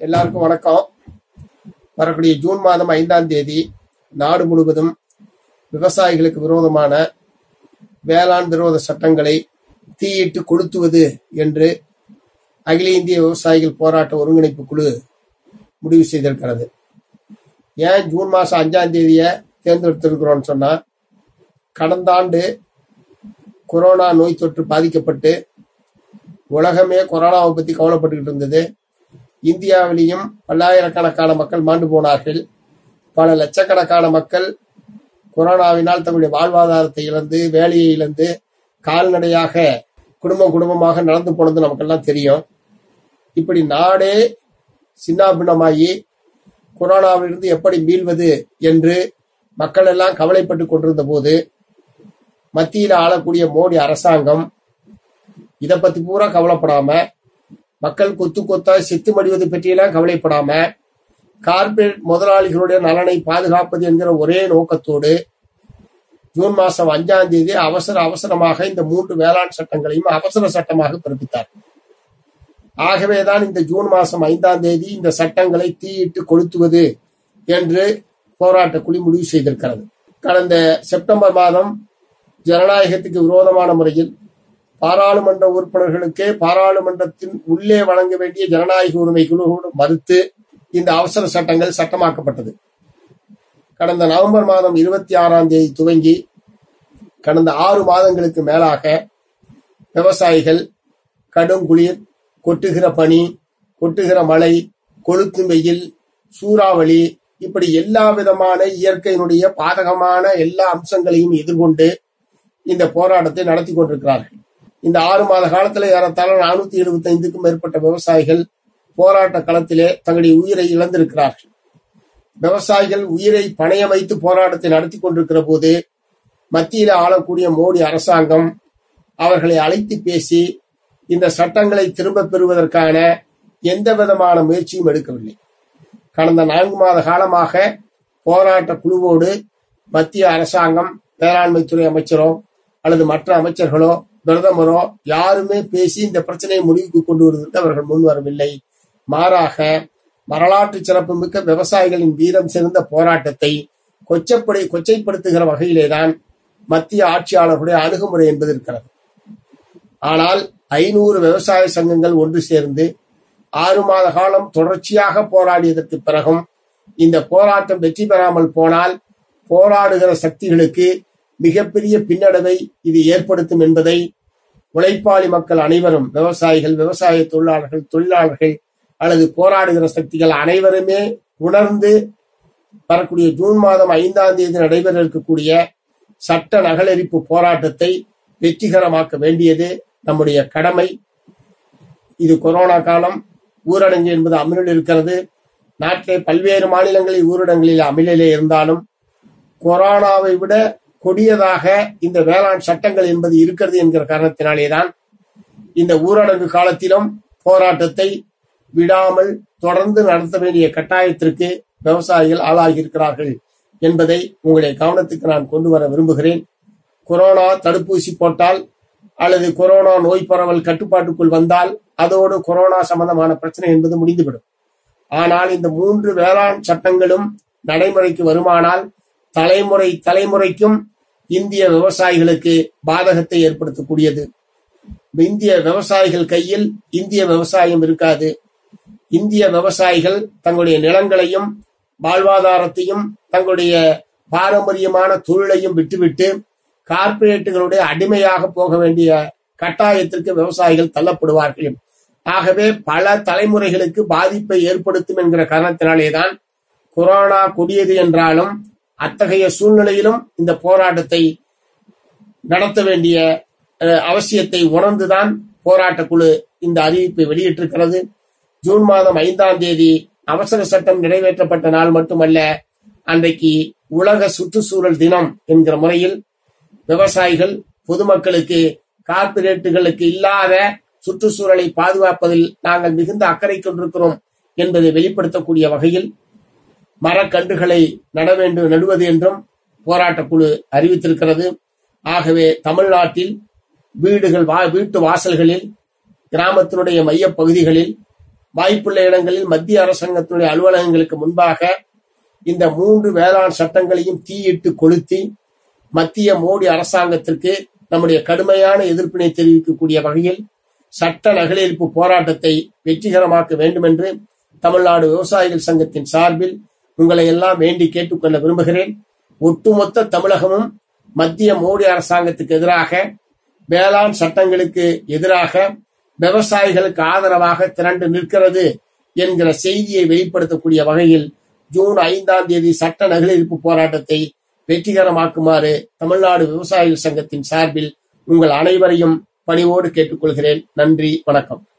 எல்லாருக்கும் வணக்கம் வரக்கூடிய ஜூன் மாதம் ஐந்தாம் தேதி நாடு முழுவதும் விவசாயிகளுக்கு விரோதமான வேளாண் விரோத சட்டங்களை தீயிட்டு கொளுத்துவது என்று அகில இந்திய விவசாயிகள் போராட்ட ஒருங்கிணைப்பு குழு முடிவு செய்திருக்கிறது ஏன் ஜூன் மாதம் அஞ்சாம் தேதியை தேர்ந்தெடுத்திருக்கிறோம்னு சொன்னா கடந்த ஆண்டு கொரோனா நோய் தொற்று பாதிக்கப்பட்டு உலகமே கொரோனாவை பற்றி கவலைப்பட்டுக்கிட்டு இருந்தது இந்தியாவிலேயும் பல்லாயிரக்கணக்கான மக்கள் மாண்டு போனார்கள் பல லட்சக்கணக்கான மக்கள் கொரோனாவினால் தங்களுடைய வாழ்வாதாரத்தை இழந்து வேலையை இழந்து கால்நடையாக குடும்பம் குடும்பமாக நடந்து போனது நமக்கெல்லாம் தெரியும் இப்படி நாடே சின்னாபின்னமாகி கொரோனாவிலிருந்து எப்படி மீள்வது என்று மக்கள் எல்லாம் கவலைப்பட்டு கொண்டிருந்த போது மத்தியில் ஆளக்கூடிய மோடி அரசாங்கம் இதை பத்தி பூரா கவலைப்படாம மக்கள் கொத்து கொத்தா செத்து மடிவது பற்றியெல்லாம் கவலைப்படாம கார்ப்பரேட் முதலாளிகளுடைய நலனை பாதுகாப்பது என்கிற ஒரே நோக்கத்தோடு ஜூன் மாசம் அஞ்சாம் தேதி அவசர அவசரமாக இந்த மூன்று வேளாண் சட்டங்களையும் அவசர சட்டமாக பிறப்பித்தார் ஆகவேதான் இந்த ஜூன் மாசம் ஐந்தாம் தேதி இந்த சட்டங்களை தீயிட்டு கொளுத்துவது என்று போராட்ட குழு முடிவு செய்திருக்கிறது கடந்த செப்டம்பர் மாதம் ஜனநாயகத்துக்கு விரோதமான முறையில் பாராளுமன்ற உறுப்பினர்களுக்கே பாராளுமன்றத்தின் உள்ளே வழங்க வேண்டிய ஜனநாயக உரிமை குழுவோடு மறுத்து இந்த அவசர சட்டங்கள் சட்டமாக்கப்பட்டது கடந்த நவம்பர் மாதம் இருபத்தி ஆறாம் தேதி துவங்கி கடந்த ஆறு மாதங்களுக்கு மேலாக விவசாயிகள் கடும் குளிர் கொட்டுகிற பனி கொட்டுகிற மழை கொளுத்தும் வெயில் சூறாவளி இப்படி எல்லா விதமான இயற்கையினுடைய பாதகமான எல்லா அம்சங்களையும் எதிர்கொண்டு இந்த போராட்டத்தை நடத்தி கொண்டிருக்கிறார்கள் இந்த ஆறு மாத காலத்துல ஏறத்தாழ நானூத்தி எழுபத்தி ஐந்துக்கும் மேற்பட்ட விவசாயிகள் போராட்ட களத்திலே தங்களுடைய உயிரை இழந்திருக்கிறார்கள் விவசாயிகள் உயிரை பணையம் வைத்து போராட்டத்தை நடத்தி கொண்டிருக்கிற போது மத்தியில ஆளக்கூடிய மோடி அரசாங்கம் அவர்களை அழைத்து பேசி இந்த சட்டங்களை திரும்ப பெறுவதற்கான எந்த விதமான முயற்சியும் எடுக்கவில்லை கடந்த நான்கு மாத காலமாக போராட்ட குழுவோடு மத்திய அரசாங்கம் வேளாண்மைத்துறை அமைச்சரோ அல்லது மற்ற அமைச்சர்களோ பிரதமரோ யாருமே பேசி இந்த பிரச்சனையை முடிவுக்கு கொண்டு வருவதற்கு அவர்கள் முன்வரவில்லை மாறாக வரலாற்று சிறப்புமிக்க விவசாயிகளின் வீரம் சிறந்த போராட்டத்தை கொச்சப்படி கொச்சைப்படுத்துகிற வகையிலேதான் மத்திய ஆட்சியாளர்களுடைய அணுகுமுறை என்பது இருக்கிறது ஆனால் ஐநூறு விவசாய சங்கங்கள் ஒன்று சேர்ந்து ஆறு மாத காலம் தொடர்ச்சியாக போராடியதற்கு பிறகும் இந்த போராட்டம் வெற்றி பெறாமல் போனால் போராடுகிற சக்திகளுக்கு மிகப்பெரிய பின்னடைவை இது ஏற்படுத்தும் என்பதை உழைப்பாளி மக்கள் அனைவரும் விவசாயிகள் விவசாய தொழிலாளர்கள் தொழிலாளர்கள் அல்லது போராடுகிற சக்திகள் அனைவருமே உணர்ந்து வரக்கூடிய ஜூன் மாதம் ஐந்தாம் தேதி நடைபெற இருக்கக்கூடிய சட்ட நகலரிப்பு போராட்டத்தை வெற்றிகரமாக்க வேண்டியது நம்முடைய கடமை இது கொரோனா காலம் ஊரடங்கு என்பது அமலில் இருக்கிறது நாட்டிலே பல்வேறு மாநிலங்களில் ஊரடங்களில் அமலிலே இருந்தாலும் கொரோனாவை விட கொடியதாக இந்த வேளாண் சட்டங்கள் என்பது இருக்கிறது என்கிற காரணத்தினாலேதான் இந்த ஊரடங்கு காலத்திலும் போராட்டத்தை விடாமல் தொடர்ந்து நடத்த வேண்டிய கட்டாயத்திற்கு விவசாயிகள் ஆளாகியிருக்கிறார்கள் என்பதை உங்களுடைய கவனத்துக்கு நான் கொண்டு வர விரும்புகிறேன் கொரோனா தடுப்பூசி போட்டால் அல்லது கொரோனா நோய் பரவல் கட்டுப்பாட்டுக்குள் வந்தால் அதோடு கொரோனா சம்பந்தமான பிரச்சனை என்பது முடிந்துவிடும் ஆனால் இந்த மூன்று வேளாண் சட்டங்களும் நடைமுறைக்கு வருமானால் தலைமுறை தலைமுறைக்கும் இந்திய விவசாயிகளுக்கு பாதகத்தை ஏற்படுத்தக்கூடியது இந்திய விவசாயிகள் கையில் இந்திய விவசாயம் இருக்காது இந்திய விவசாயிகள் தங்களுடைய நிலங்களையும் வாழ்வாதாரத்தையும் தங்களுடைய பாரம்பரியமான தொழிலையும் விட்டுவிட்டு கார்ப்பரேட்டுகளுடைய அடிமையாக போக வேண்டிய கட்டாயத்திற்கு விவசாயிகள் தள்ளப்படுவார்கள் ஆகவே பல தலைமுறைகளுக்கு பாதிப்பை ஏற்படுத்தும் என்கிற காரணத்தினாலேதான் கொரோனா கொடியது என்றாலும் அத்தகைய சூழ்நிலையிலும் இந்த போராட்டத்தை நடத்த வேண்டிய அவசியத்தை உணர்ந்துதான் போராட்ட குழு இந்த அறிவிப்பை வெளியிட்டிருக்கிறது ஜூன் மாதம் ஐந்தாம் தேதி அவசர சட்டம் நிறைவேற்றப்பட்ட நாள் மட்டுமல்ல அன்றைக்கு உலக சுற்றுச்சூழல் தினம் என்கிற முறையில் விவசாயிகள் பொதுமக்களுக்கு கார்ப்பரேட்டுகளுக்கு இல்லாத சுற்றுச்சூழலை பாதுகாப்பதில் நாங்கள் மிகுந்த அக்கறை கொண்டிருக்கிறோம் என்பதை வெளிப்படுத்தக்கூடிய வகையில் மரக்கன்றுகளை நட வேண்டும் நடுவது என்றும் போராட்ட குழு அறிவித்திருக்கிறது ஆகவே தமிழ்நாட்டில் வீடுகள் வா வீட்டு வாசல்களில் கிராமத்தினுடைய மைய பகுதிகளில் வாய்ப்புள்ள இடங்களில் மத்திய அரசாங்கத்தினுடைய அலுவலகங்களுக்கு முன்பாக இந்த மூன்று வேளாண் சட்டங்களையும் தீயிட்டு கொளுத்தி மத்திய மோடி அரசாங்கத்திற்கு நம்முடைய கடுமையான எதிர்ப்பினை தெரிவிக்கக்கூடிய வகையில் சட்ட நகலெடுப்பு போராட்டத்தை வெற்றிகரமாக்க வேண்டும் என்று தமிழ்நாடு விவசாயிகள் சங்கத்தின் சார்பில் உங்களை எல்லாம் வேண்டி கேட்டுக்கொள்ள விரும்புகிறேன் ஒட்டுமொத்த தமிழகமும் மத்திய மோடி அரசாங்கத்துக்கு எதிராக வேளாண் சட்டங்களுக்கு எதிராக விவசாயிகளுக்கு ஆதரவாக திரண்டு நிற்கிறது என்கிற செய்தியை வெளிப்படுத்தக்கூடிய வகையில் ஜூன் ஐந்தாம் தேதி சட்ட நகலெடுப்பு போராட்டத்தை வெற்றிகரமாக்குமாறு தமிழ்நாடு விவசாயிகள் சங்கத்தின் சார்பில் உங்கள் அனைவரையும் பணிவோடு கேட்டுக்கொள்கிறேன் நன்றி வணக்கம்